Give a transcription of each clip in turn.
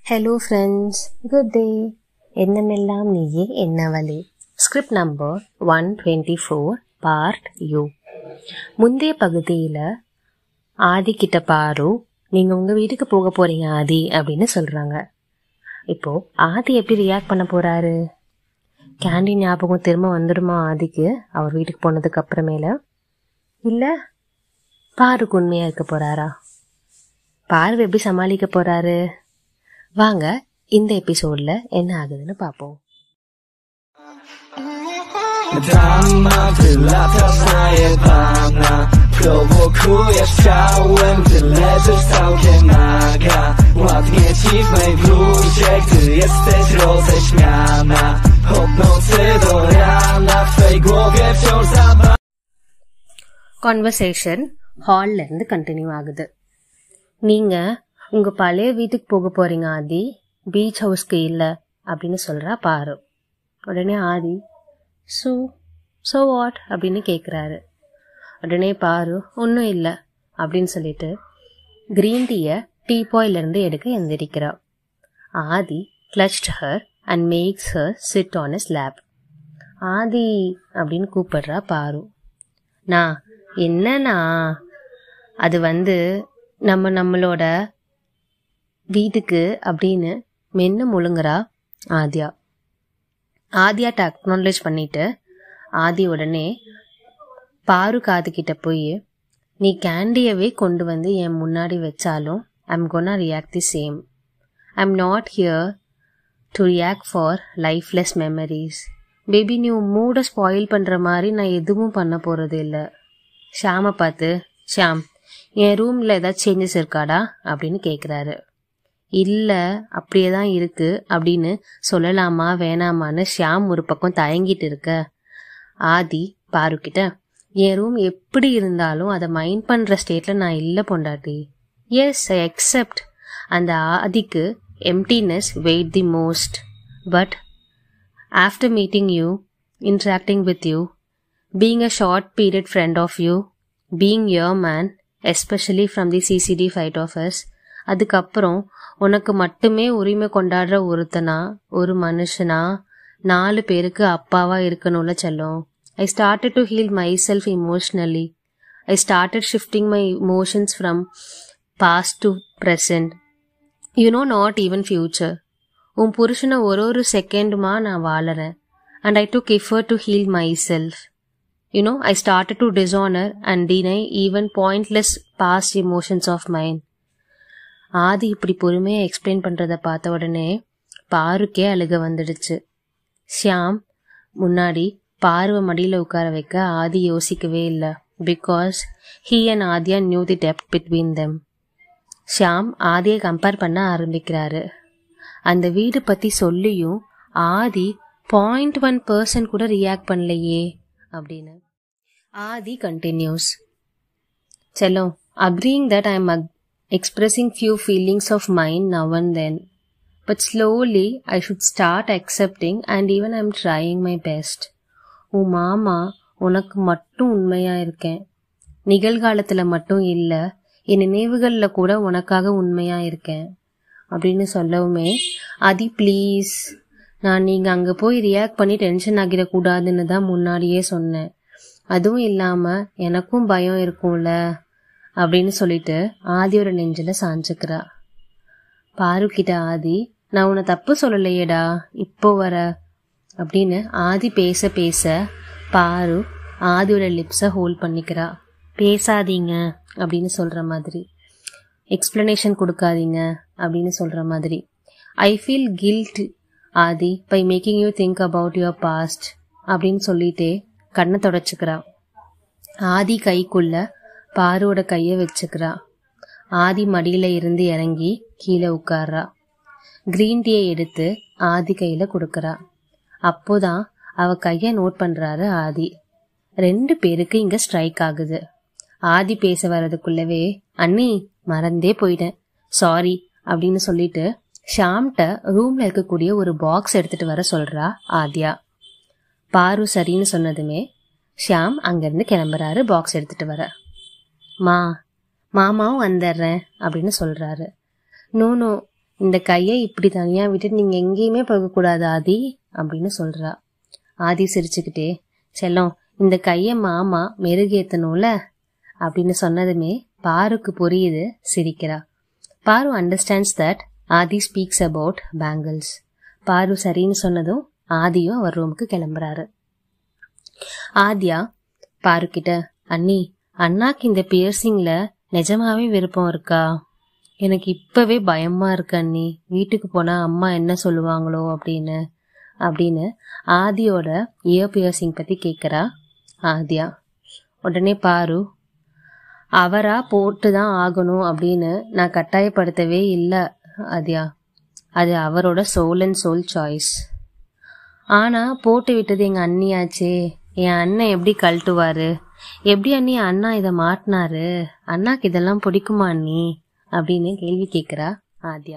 Hello friends good day எண்ணமெல்லாம் நீயே என்னவளே script number one twenty four part யூ முந்தைய பகுதியில் ஆதி கிட்ட பாரு நீங்கள் உங்கள் வீட்டுக்கு போக போகிறீங்க ஆதி அப்படின்னு சொல்கிறாங்க இப்போது ஆதி எப்படி ரியாக்ட் பண்ண போகிறாரு கேண்டி ஞாபகம் திரும்ப வந்துடுமா ஆதிக்கு அவர் வீட்டுக்கு போனதுக்கு அப்புறமேல இல்லை பாருக்கு உண்மையாக இருக்க போகிறாரா பார்வை எப்படி சமாளிக்க போகிறாரு வாங்க இந்த எபிசோட்ல என்ன ஆகுதுன்னு பார்ப்போம் Lata znaje pana Prowokujesz ciałem Gdy leżysz całkiem naga Ładnie ci w mej bluzie Gdy jesteś roześmiana Od nocy do rana W twej głowie wciąż zabawa conversation ஹால்ல இருந்து கண்டினியூ ஆகுது நீங்க உங்க பழைய வீட்டுக்கு போக போறீங்க ஆதி பீச் ஹவுஸ்க்கு இல்லை அப்படின்னு சொல்றா பாரு உடனே ஆதி ஸோ ஸோ வாட் அப்படின்னு கேட்குறாரு உடனே பாரு ஒன்றும் இல்லை அப்படின்னு சொல்லிட்டு க்ரீன் டீயை டீபாயிலிருந்து எடுக்க எந்திரிக்கிறா Aadhi clutched her and makes her sit on a slab Aadhi அப்படின்னு கூப்பிடுறா பாரு நான் என்னண்ணா அது வந்து நம்ம நம்மளோட வீட்டுக்கு அப்படின்னு மென்னு முழுங்குறா ஆத்யா ஆத்யாட்ட அக்னாலேஜ் பண்ணிட்டு ஆதி உடனே பாரு காது கிட்ட போய் நீ கேண்டியவே கொண்டு வந்து என் முன்னாடி வச்சாலும் I'm gonna react the same I'm not here to react for lifeless memories baby நீ உன் மூடை ஸ்பாயில் பண்ணுற மாதிரி நான் எதுவும் பண்ண போகிறது இல்லை ஷாமை பார்த்து ஷாம் என் ரூமில் ஏதாவது சேஞ்சஸ் இருக்காடா அப்படின்னு கேட்குறாரு இல்லை அப்படியே தான் இருக்கு அப்படின்னு சொல்லலாமா வேணாமான்னு ஷியாம் ஒரு பக்கம் தயங்கிட்டு இருக்க ஆதி பாருக்கிட்ட என் ரூம் எப்படி இருந்தாலும் அதை மைண்ட் பண்ணுற ஸ்டேட்டில் நான் இல்லை பொண்டாட்டி எஸ் ஐ அக்செப்ட் அந்த ஆதிக்கு emptiness weight the most but after meeting you interacting with you being a short period friend of you being your man especially from the CCD fight offers அதுக்கப்புறம் உனக்கு மட்டுமே உரிமை கொண்டாடுற ஒருத்தனா ஒரு மனுஷனா நாலு பேருக்கு அப்பாவா இருக்கணும்ல செல்லும் I started to heal my self emotionally I started shifting my emotions from past to present you know not even future உன் புருஷனை ஒரு ஒரு செகண்டுமா நான் வாழறேன் and I took effort to heal my self you know, I started to dishonor and deny even pointless past emotions of mine. Aadhi இப்படி பொறுமையாக explain பண்ணுறத பார்த்த உடனே பாருக்கே அழுக வந்துடுச்சு ஷியாம் முன்னாடி பார்வை மடியில் உட்கார வைக்க ஆதி யோசிக்கவே இல்லை பிகாஸ் ஹீ அண்ட் ஆதியா knew the depth between them Shyam ஆதியை கம்பேர் பண்ண ஆரம்பிக்கிறாரு அந்த வீடு பற்றி சொல்லியும் ஆதி பாயிண்ட் ஒன் பர்சன்ட் கூட ரியாக்ட் பண்ணலையே அப்படின்னு ஆதி கண்டினியூஸ் செல்லம் agreeing that I am expressing few feelings of mind now and then but slowly I should start accepting and even I am trying my best உன் மாமா உனக்கு மட்டும் உண்மையாக இருக்கேன் நிகழ்காலத்தில் மட்டும் இல்லை என் நினைவுகளில் கூட உனக்காக உண்மையாக இருக்கேன் அப்படின்னு சொல்லவுமே அதி ப்ளீஸ் நான் நீங்கள் அங்கே போய் ரியாக்ட் பண்ணி டென்ஷன் ஆகிடக்கூடாதுன்னு தான் முன்னாடியே சொன்னேன் அதுவும் இல்லாமல் எனக்கும் பயம் இருக்கும்ல அப்படின்னு சொல்லிட்டு ஆதியோட நெஞ்சில் சாஞ்சுக்கிறா பாருக்கிட்ட ஆதி நான் உன்னை தப்பு சொல்லலையேடா இப்போ வர அப்படின்னு ஆதி பேச பேச பாரு ஆதியோட லிப்ஸை ஹோல்ட் பண்ணிக்கிறா பேசாதீங்க அப்படின்னு சொல்கிற மாதிரி எக்ஸ்பிளனேஷன் கொடுக்காதீங்க அப்படின்னு சொல்கிற மாதிரி I feel guilt Aadhi by making you think about your past அப்படின்னு சொல்லிட்டே கண்ணை தொடச்சிக்கிறா ஆதி கைக்குள்ள பாரோட கையை வச்சுக்கிறா ஆதி மடியில இருந்து இறங்கி கீழே உட்கார்றா கிரீன் டீயை எடுத்து ஆதி கையில கொடுக்கறா அப்போதான் அவ கையை நோட் பண்றாரு ஆதி ரெண்டு பேருக்கு இங்க ஸ்ட்ரைக் ஆகுது ஆதி பேச வர்றதுக்குள்ளவே அண்ணி மறந்தே போயிட்டேன் சாரி அப்படின்னு சொல்லிட்டு ஷாம்கிட்ட ரூம்ல இருக்கக்கூடிய ஒரு பாக்ஸ் எடுத்துட்டு வர சொல்றா ஆத்யா பாரு சரின்னு சொன்னதுமே ஷியாம் அங்கேருந்து கிளம்புறாரு பாக்ஸ் எடுத்துட்டு வர மா மாமாவும் வந்துடுறேன் அப்படின்னு சொல்றாரு நோ நோ இந்த கையை இப்படி தனியா விட்டுட்டு நீங்க எங்கேயுமே போகக்கூடாது ஆதி அப்படின்னு சொல்றா ஆதி சிரிச்சுக்கிட்டே செல்லம் இந்த கையை மாமா மெருகேத்தணும்ல அப்படின்னு சொன்னதுமே பாருக்கு புரியுது சிரிக்கிறா Paaru understands that Aadhi speaks about bangles Paaru சரின்னு சொன்னதும் ஆதியும் அவர் ரூமுக்கு கிளம்புறாரு ஆத்யா பாரு கிட்ட அண்ணி அண்ணாக்கு இந்த பியர்சிங்ல நிஜமாவே விருப்பம் இருக்கா எனக்கு இப்பவே பயமா இருக்கு அண்ணி வீட்டுக்கு போனா அம்மா என்ன சொல்லுவாங்களோ அப்படின்னு அப்படின்னு ஆதியோட இயர் பியர்சிங் பத்தி கேக்குறா ஆத்யா உடனே பாரு அவரா போட்டு தான் ஆகணும் அப்படின்னு நான் கட்டாயப்படுத்தவே இல்லை ஆத்யா அது அவரோட சோல் அண்ட் சோல் சாய்ஸ் ஆனா போட்டு விட்டது எங்க அண்ணியாச்சே என் அண்ணன் எப்படி கழட்டுவாரு எப்படி அண்ணி அண்ணா இதை மாட்டினாரு அண்ணாக்கு இதெல்லாம் பிடிக்குமா அண்ணி அப்படின்னு கேள்வி கேட்குறா ஆத்யா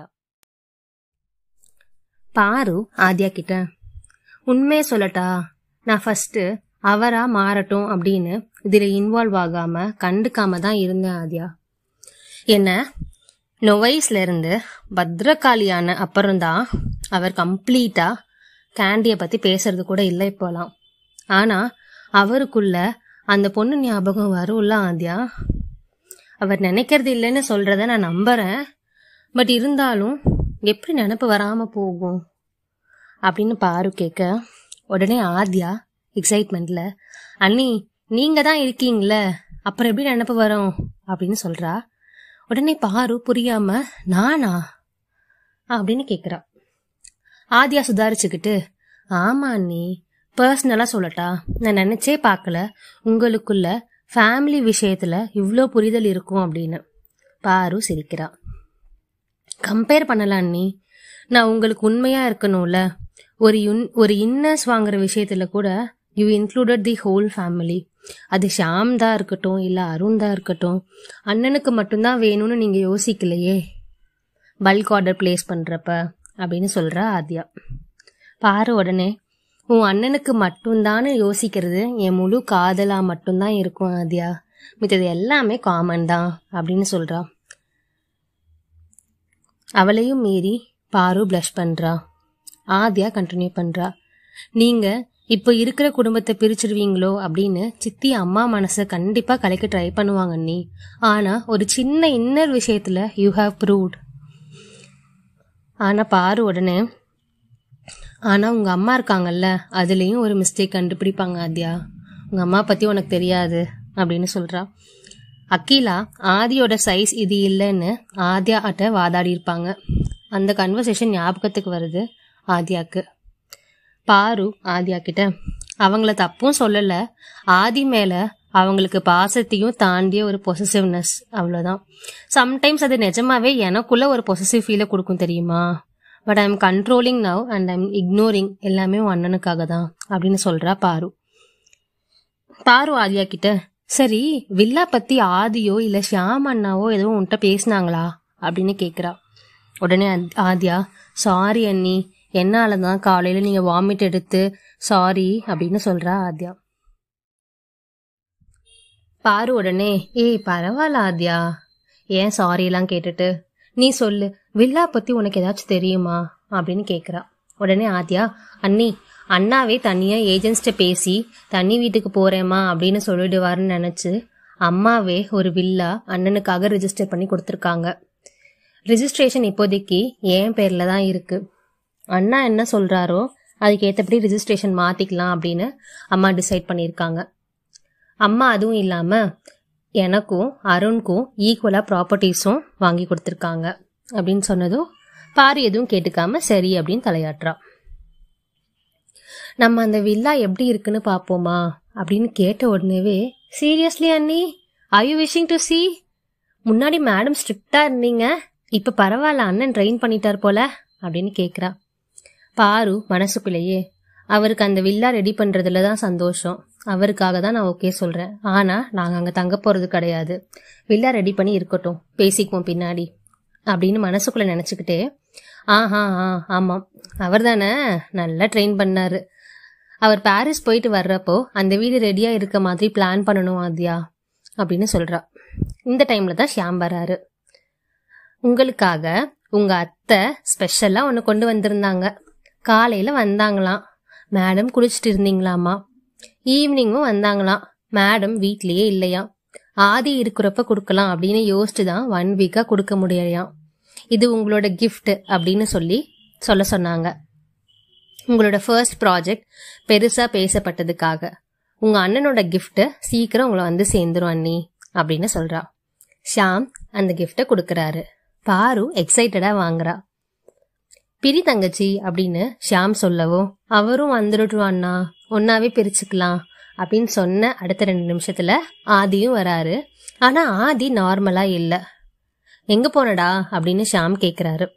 பாரு ஆத்யா கிட்ட உண்மையை சொல்லட்டா நான் ஃபர்ஸ்ட் அவரா மாறட்டும் அப்படின்னு இதில் இன்வால்வ் ஆகாம கண்டுக்காம தான் இருந்தேன் ஆத்யா என்ன நொவைஸ்ல இருந்து பத்ரகாளியான அப்புறம்தான் அவர் கம்ப்ளீட்டா கேண்டியை பத்தி பேசுறது கூட இல்லை இப்போலாம் ஆனா அவருக்குள்ள அந்த பொண்ணு ஞாபகம் வரும்ல ஆத்யா அவர் நினைக்கிறது இல்லைன்னு சொல்றத நான் நம்புறேன் பட் இருந்தாலும் எப்படி நினப்பு வராம போகும் அப்படின்னு பாரு கேட்க உடனே ஆத்யா எக்ஸைட்மெண்ட்ல அண்ணி நீங்க தான் இருக்கீங்களே அப்புறம் எப்படி நினப்பு வரும் அப்படின்னு சொல்றா உடனே பாரு புரியாம நானா அப்படின்னு கேக்குறா ஆத்யா சுதாரிச்சுக்கிட்டு ஆமா அண்ணி பர்சனலா சொல்லட்டா நான் நினைச்சே பார்க்கல உங்களுக்குள்ள ஃபேமிலி விஷயத்துல இவ்வளோ புரிதல் இருக்கும் அப்படின்னு பாரு சிரிக்கிறா கம்பேர் பண்ணலாம் அண்ணி நான் உங்களுக்கு உண்மையா இருக்கணும்ல ஒரு யுன் ஒரு இன்னர்ஸ் வாங்குற விஷயத்துல கூட you included the whole family அது ஷாம் தான் இருக்கட்டும் இல்ல அருண் தான் இருக்கட்டும் அண்ணனுக்கு மட்டும்தான் வேணும்னு நீங்க யோசிக்கலையே பல்க் ஆர்டர் பிளேஸ் பண்றப்ப அப்படின்னு சொல்றா ஆத்யா பாரு உடனே உன் அண்ணனுக்கு மட்டும்தான்னு யோசிக்கிறது என் முழு காதலா மட்டும்தான் இருக்கும் ஆத்யா மித்தது எல்லாமே காமன் தான் அப்படின்னு சொல்றா அவளையும் மீறி பாரு ப்ளஷ் பண்றா ஆத்யா கண்டினியூ பண்றா நீங்க இப்போ இருக்கிற குடும்பத்தை பிரிச்சிருவீங்களோ அப்படின்னு சித்தி அம்மா மனசை கண்டிப்பா கலைக்க ட்ரை பண்ணுவாங்க நீ ஆனா ஒரு சின்ன இன்னர் விஷயத்துல யூ ஹாவ் ப்ரூவ்ட் ஆனா பாரு உடனே ஆனா உங்க அம்மா இருக்காங்கல்ல அதுலயும் ஒரு மிஸ்டேக் கண்டுபிடிப்பாங்க ஆத்யா உங்க அம்மா பத்தி உனக்கு தெரியாது அப்படின்னு சொல்றா அக்கீலா ஆதியோட சைஸ் இது இல்லைன்னு ஆத்யா அட்ட வாதாடி இருப்பாங்க அந்த கன்வர்சேஷன் ஞாபகத்துக்கு வருது ஆத்யாக்கு பாரு ஆத்யா கிட்ட அவங்கள தப்பும் சொல்லல ஆதி மேல அவங்களுக்கு பாசத்தையும் தாண்டிய ஒரு பொசசிவ்னஸ் அவ்வளோதான் சம்டைம்ஸ் அது நிஜமாவே எனக்குள்ள ஒரு பொசசிவ் ஃபீலை கொடுக்கும் தெரியுமா but I am controlling now and I'm ignoring எல்லாமே உன் அண்ணனுக்காக தான் அப்படின்னு சொல்றா பாரு பாரு ஆதியா கிட்ட சரி வில்லா பத்தி ஆதியோ இல்ல ஷியாம் அண்ணாவோ எதுவும் உன்கிட்ட பேசினாங்களா அப்படின்னு கேக்குறா உடனே ஆத்- ஆத்யா சாரி அண்ணி என்னால தான் காலையில நீங்க வாமிட் எடுத்து சாரி அப்படின்னு சொல்றா ஆத்யா பாரு உடனே ஏய் பரவாயில்ல ஆத்யா ஏன் சாரி எல்லாம் கேட்டுட்டு நீ சொல்லு வில்லா பத்தி உனக்கு ஏதாச்சும் தெரியுமா அப்படின்னு கேக்குறா உடனே ஆத்யா அண்ணி அண்ணாவே தனியா ஏஜென்ட்ஸ்ட பேசி தண்ணி வீட்டுக்கு போறேம்மா அப்படின்னு சொல்லிடுவாருன்னு நினைச்சு அம்மாவே ஒரு வில்லா அண்ணனுக்காக ரெஜிஸ்டர் பண்ணி கொடுத்துருக்காங்க ரிஜிஸ்ட்ரேஷன் இப்போதைக்கு என் பேர்ல தான் இருக்கு அண்ணா என்ன சொல்றாரோ அதுக்கு ஏற்றபடி ரிஜிஸ்ட்ரேஷன் மாத்திக்கலாம் அப்படின்னு அம்மா டிசைட் பண்ணியிருக்காங்க அம்மா அதுவும் இல்லாம எனக்கும் அருணுக்கும் ஈக்குவலா ப்ராப்பர்ட்டிஸும் வாங்கி கொடுத்துருக்காங்க அப்படின்னு சொன்னதும் பாரு எதுவும் கேட்டுக்காம சரி அப்படின்னு தலையாட்டுறா நம்ம அந்த வில்லா எப்படி இருக்குன்னு பாப்போமா அப்படின்னு கேட்ட உடனேவே சீரியஸ்லி அண்ணி I you wishing to see முன்னாடி மேடம் ஸ்ட்ரிக்டா இருந்தீங்க இப்ப பரவாயில்ல அண்ணன் ட்ரெயின் பண்ணிட்டார் போல அப்படின்னு கேக்குறா பாரு மனசுக்குள்ளேயே அவருக்கு அந்த வில்லா ரெடி பண்றதுல தான் சந்தோஷம் அவருக்காக தான் நான் ஓகே சொல்றேன் ஆனா நாங்க அங்க தங்க போறது கிடையாது வில்லா ரெடி பண்ணி இருக்கட்டும் பேசிக்குவோம் பின்னாடி அப்படின்னு மனசுக்குள்ள நினைச்சுக்கிட்டே ஆஹா ஆ ஆமாம் அவர் தானே நல்லா ட்ரெயின் பண்ணாரு அவர் பாரிஸ் போயிட்டு வர்றப்போ அந்த வீடு ரெடியா இருக்க மாதிரி பிளான் பண்ணணும் ஆத்யா அப்படின்னு சொல்றா இந்த டைம்ல தான் ஷியாம் வராரு உங்களுக்காக உங்க அத்தை ஸ்பெஷலா ஒன்று கொண்டு வந்திருந்தாங்க காலையில வந்தாங்களாம் மேடம் குளிச்சுட்டு இருந்தீங்களாமா ஈவினிங்கும் வந்தாங்களாம் மேடம் வீட்லயே இல்லையா ஆதி இருக்கிறப்ப கொடுக்கலாம் அப்படின்னு யோசிச்சு தான் ஒன் வீக்கா கொடுக்க முடியலையாம் இது உங்களோட gift அப்படின்னு சொல்லி சொல்ல சொன்னாங்க உங்களோட ஃபர்ஸ்ட் ப்ராஜெக்ட் பெருசா பேசப்பட்டதுக்காக உங்க அண்ணனோட gift சீக்கிரம் உங்களை வந்து சேர்ந்துரும் அண்ணி அப்படின்னு சொல்றா ஷாம் அந்த கிஃப்டை கொடுக்கறாரு பாரு எக்ஸைட்டடா வாங்குறா பிரி தங்கச்சி அப்படின்னு ஷாம் சொல்லவும் அவரும் வந்துடட்டும் அண்ணா ஒன்னாவே பிரிச்சுக்கலாம் அப்படின்னு சொன்ன அடுத்த ரெண்டு நிமிஷத்துல ஆதியும் வராரு ஆனா ஆதி நார்மலா இல்ல எங்க போனடா அப்படின்னு ஷாம் கேக்குறாரு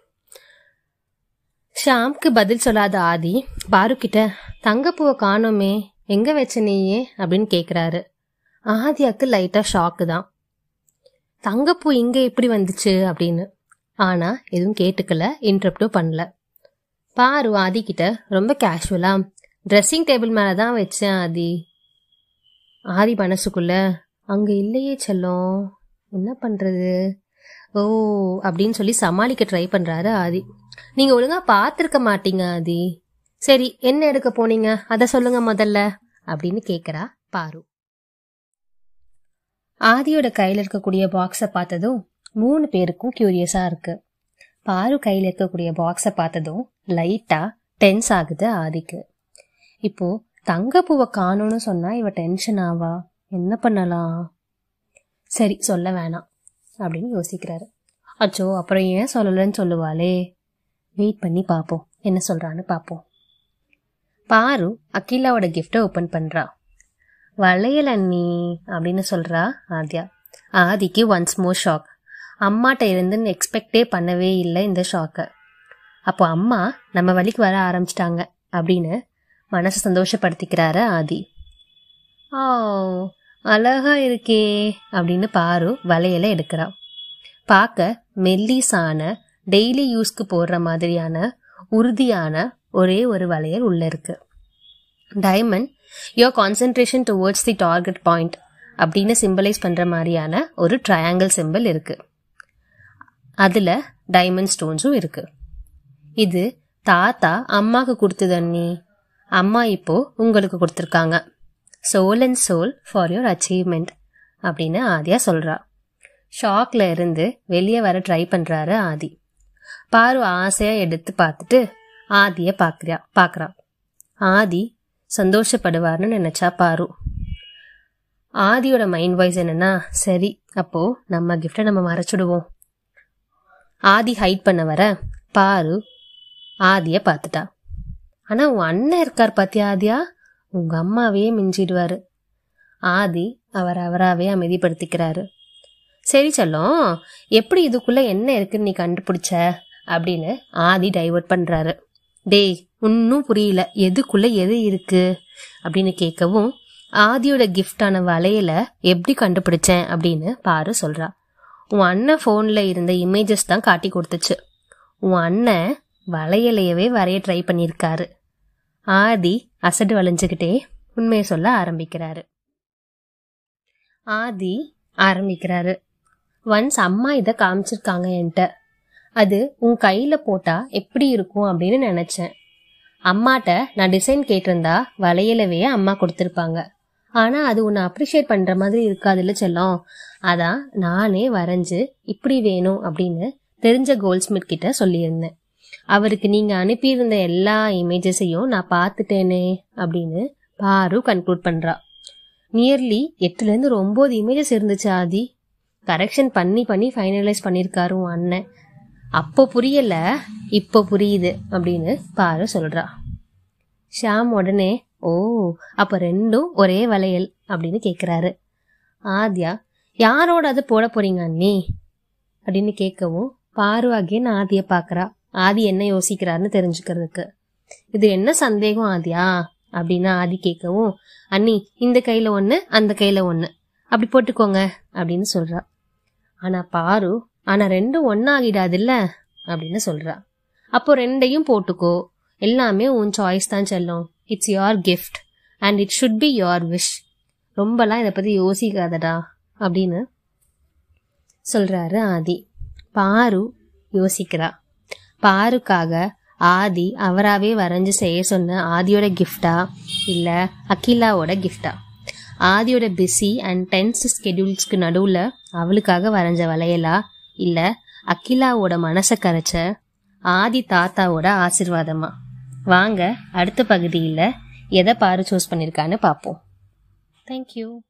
ஷாம்க்கு பதில் சொல்லாத ஆதி பாரு கிட்ட தங்கப்பூவை காணோமே எங்க வச்ச நீயே அப்படின்னு கேக்குறாரு ஆதியாக்கு லைட்டா ஷாக்கு தான் தங்கப்பூ இங்க எப்படி வந்துச்சு அப்படின்னு ஆனா எதுவும் கேட்டுக்கல இன்டரப்டும் பண்ணல பாரு ஆதி கிட்ட ரொம்ப கேஷுவலா ட்ரெஸ்ஸிங் டேபிள் மேல தான் வச்சேன் ஆதி ஆதி மனசுக்குள்ள அங்க இல்லையே செல்லம் என்ன பண்றது ஓ அப்படின்னு சொல்லி சமாளிக்க ட்ரை பண்றாரு ஆதி நீங்க ஒழுங்கா பார்த்திருக்க மாட்டீங்க ஆதி சரி என்ன எடுக்க போனீங்க அத சொல்லுங்க முதல்ல அப்படின்னு கேக்குறா பாரு ஆதியோட கையில இருக்கக்கூடிய பாக்ஸை பார்த்ததும் மூணு பேருக்கும் கியூரியஸா இருக்கு பாரு கையில இருக்கக்கூடிய பாக்ஸை பார்த்ததும் லைட்டா டென்ஸ் ஆகுது ஆதிக்கு இப்போ தங்கப்பூவை காணும்னு சொன்னா இவ டென்ஷன் ஆவா என்ன பண்ணலாம் சரி சொல்ல வேணாம் அப்படின்னு யோசிக்கிறாரு அச்சோ அப்புறம் ஏன் சொல்லலன்னு சொல்லுவாளே வெயிட் பண்ணி பார்ப்போம் என்ன சொல்றான்னு பார்ப்போம் பாரு அகிலாவோட கிஃப்டை ஓப்பன் பண்றா வளையல் அண்ணி அப்படின்னு சொல்றா ஆத்யா ஆதிக்கு ஒன்ஸ் மோர் ஷாக் அம்மாட்ட இருந்துன்னு எக்ஸ்பெக்டே பண்ணவே இல்லை இந்த ஷாக்கை அப்போ அம்மா நம்ம வழிக்கு வர ஆரம்பிச்சிட்டாங்க அப்படின்னு மனசை சந்தோஷப்படுத்திக்கிறாரு ஆதி ஆ அழகா இருக்கே அப்படின்னு பாரு வளையலை எடுக்கிறா பார்க்க மெல்லிசான டெய்லி யூஸ்க்கு போடுற மாதிரியான உறுதியான ஒரே ஒரு வளையல் உள்ள இருக்கு diamond your concentration towards the target point அப்படின்னு சிம்பலைஸ் பண்ற மாதிரியான ஒரு ட்ரையாங்கிள் சிம்பிள் இருக்கு அதுல டைமண்ட் ஸ்டோன்ஸும் இருக்கு இது தாத்தா அம்மாக்கு கொடுத்தது அண்ணி அம்மா இப்போ உங்களுக்கு கொடுத்துருக்காங்க soul and soul for your achievement அப்படின்னு ஆதியா சொல்றா ஷாக்ல இருந்து வெளியே வர ட்ரை பண்றாரு ஆதி பாரு ஆசையா எடுத்து பார்த்துட்டு ஆதிய பாக்குறா பாக்குறா ஆதி சந்தோஷப்படுவார்னு நினைச்சா பாரு ஆதியோட மைண்ட் வாய்ஸ் என்னன்னா சரி அப்போ நம்ம கிஃப்டை நம்ம மறைச்சிடுவோம் ஆதி ஹைட் பண்ண வர பாரு ஆதிய பார்த்துட்டா ஆனா உன் அண்ணன் இருக்கார் பாத்தியா ஆதியா உங்க அம்மாவையே மிஞ்சிடுவாரு ஆதி அவர் அவராவே அமைதிப்படுத்திக்கிறாரு சரி செல்லம் எப்படி இதுக்குள்ள என்ன இருக்குன்னு நீ கண்டுபிடிச்ச அப்படின்னு ஆதி டைவர்ட் பண்றாரு டேய் ஒன்னும் புரியல எதுக்குள்ள எது இருக்கு அப்படின்னு கேட்கவும் ஆதியோட கிஃப்டான வளையல எப்படி கண்டுபிடிச்சேன் அப்படின்னு பாரு சொல்றா உன் அண்ணன் ஃபோன்ல இருந்த இமேஜஸ் தான் காட்டி கொடுத்துச்சு உன் அண்ணன் வளையலையவே வரைய ட்ரை பண்ணியிருக்காரு ஆதி அசடு வளைஞ்சுக்கிட்டே உண்மையை சொல்ல ஆரம்பிக்கிறாரு ஆதி ஆரம்பிக்கிறாரு ஒன்ஸ் அம்மா இதை காமிச்சிருக்காங்க என்கிட்ட அது உன் கையில போட்டா எப்படி இருக்கும் அப்படின்னு நினைச்சேன் அம்மாட்ட நான் டிசைன் கேட்டிருந்தா வளையலவே அம்மா கொடுத்துருப்பாங்க ஆனா அது உன்னை அப்ரிஷியேட் பண்ற மாதிரி இருக்காதுல்ல செல்லம் அதான் நானே வரைஞ்சு இப்படி வேணும் அப்படின்னு தெரிஞ்ச கோல்ட்ஸ்மித் கிட்ட சொல்லியிருந்தேன் அவருக்கு நீங்க அனுப்பியிருந்த எல்லா இமேஜஸையும் நான் பார்த்துட்டேனே அப்படின்னு பாரு கன்க்ளூட் பண்றா நியர்லி எட்டுல இருந்து ஒரு ஒன்பது இமேஜஸ் இருந்துச்சு ஆதி கரெக்ஷன் பண்ணி பண்ணி ஃபைனலைஸ் பண்ணியிருக்காரு உன் அண்ணன் அப்போ புரியல இப்போ புரியுது அப்படின்னு பாரு சொல்றா ஷாம் உடனே ஓ அப்ப ரெண்டும் ஒரே வளையல் அப்படின்னு கேக்குறாரு ஆத்யா யாரோட அது போட போறீங்க அண்ணி அப்படின்னு கேட்கவும் பாரு அகேன் ஆதிய பாக்குறா ஆதி என்ன யோசிக்கிறாருன்னு தெரிஞ்சுக்கிறதுக்கு இது என்ன சந்தேகம் ஆதியா அப்படின்னு ஆதி கேட்கவும் அண்ணி இந்த கையில ஒண்ணு அந்த கையில ஒண்ணு அப்படி போட்டுக்கோங்க அப்படின்னு சொல்றா ஆனா பாரு ஆனா ரெண்டும் ஒன்னாகிடாதுல்ல அப்படின்னு சொல்றா அப்போ ரெண்டையும் போட்டுக்கோ எல்லாமே உன் சாய்ஸ் தான் செல்லும் it's your gift and it should be your wish ரொம்பலாம் இதை பத்தி யோசிக்காதடா அப்படின்னு சொல்றாரு ஆதி பாரு யோசிக்கிறா பாருக்காக ஆதி அவராகவே வரைஞ்சு செய்ய சொன்ன ஆதியோட கிஃப்டா இல்லை அகிலாவோட கிஃப்டா ஆதியோட பிஸி அண்ட் டென்ஸ் ஸ்கெடியூல்ஸ்க்கு நடுவில் அவளுக்காக வரைஞ்ச வளையலா இல்லை அகிலாவோட மனசை கரைச்ச ஆதி தாத்தாவோட ஆசிர்வாதமா வாங்க அடுத்த பகுதியில் எதை பாரு சூஸ் பண்ணியிருக்கான்னு பார்ப்போம் தேங்க்யூ